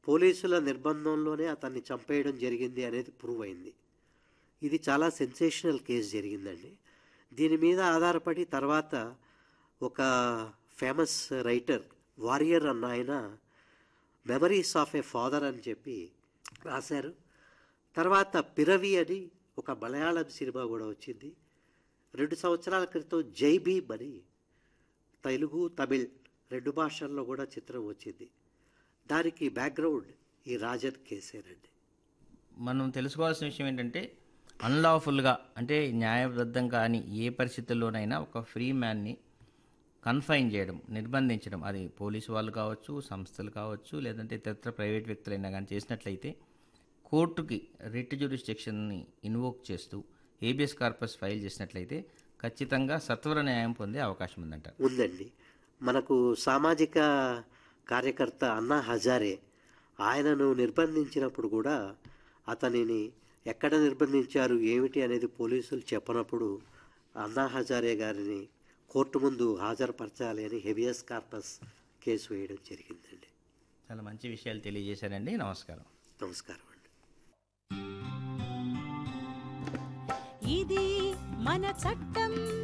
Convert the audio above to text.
పోలీసుల నిర్బంధంలోనే అతన్ని చంపేయడం జరిగింది అనేది ప్రూవ్ అయింది ఇది చాలా సెన్సేషనల్ కేసు జరిగిందండి దీని మీద ఆధారపడి తర్వాత ఒక ఫేమస్ రైటర్ వారియర్ అన్న ఆయన మెమరీస్ ఆఫ్ ఏ ఫాదర్ అని చెప్పి రాశారు తర్వాత పిరవి అని ఒక మలయాళం సినిమా కూడా వచ్చింది రెండు సంవత్సరాల క్రితం జై భీమ్ అని తెలుగు తమిళ్ రెండు భాషల్లో కూడా చిత్రం వచ్చింది దానికి బ్యాక్గ్రౌండ్ ఈ రాజన్ కేసేనండి మనం తెలుసుకోవాల్సిన విషయం ఏంటంటే అన్లాఫుల్గా అంటే న్యాయబద్ధం కాని ఏ పరిస్థితుల్లోనైనా ఒక ఫ్రీ మ్యాన్ని కన్ఫైన్ చేయడం నిర్బంధించడం అది పోలీసు వాళ్ళు కావచ్చు సంస్థలు కావచ్చు లేదంటే ఇతరత్ర ప్రైవేట్ వ్యక్తులైనా కానీ చేసినట్లయితే కోర్టుకి రిట్ జ్యూరిస్డిక్షన్ని ఇన్వోక్ చేస్తూ ఏబిఎస్ కార్పస్ ఫైల్ చేసినట్లయితే ఖచ్చితంగా సత్వర న్యాయం పొందే అవకాశం ఉందంటారు ఉందండి మనకు సామాజిక కార్యకర్త అన్నా హజారే ఆయనను నిర్బంధించినప్పుడు కూడా అతనిని ఎక్కడ నిర్బంధించారు ఏమిటి అనేది పోలీసులు చెప్పనప్పుడు అన్నా హజారే గారిని కోర్టు ముందు హాజరుపరచాలి అని హెవియస్ కార్పస్ కేసు వేయడం జరిగిందండి చాలా మంచి విషయాలు తెలియజేశారండి నమస్కారం నమస్కారం అండి ఇది మన చట్టం